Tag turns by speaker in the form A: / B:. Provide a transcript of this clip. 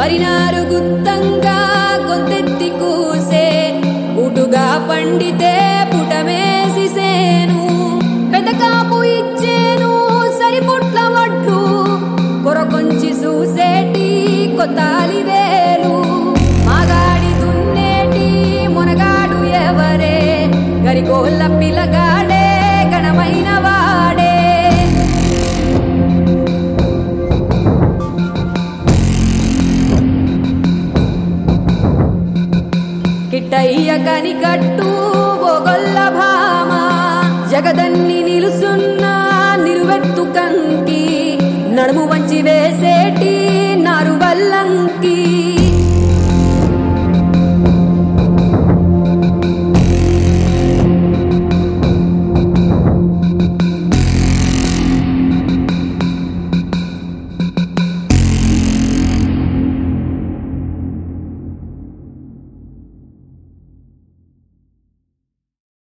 A: వరినారు గుత్తంగా గొంతెత్తి కూసే ఉటుగా పండితే పుటమేసి సేను పెదకాపు ఇచ్చేను సరిపుట్ల వడ్లు కొరకొంచి చూసేటి కొత్తాలి వేలు మగాడి దున్నేటి మునగాడు ఎవరే గరికోళ్ళ పిల్లగాడే గణమైన వాడే కిట్టయ్య కనికట్టు బొగొల్ల భామ జగదన్ని నిలుసున్న నిలువెత్తు కంకి నడుము వంచి వేసేటి నారు వల్లంకి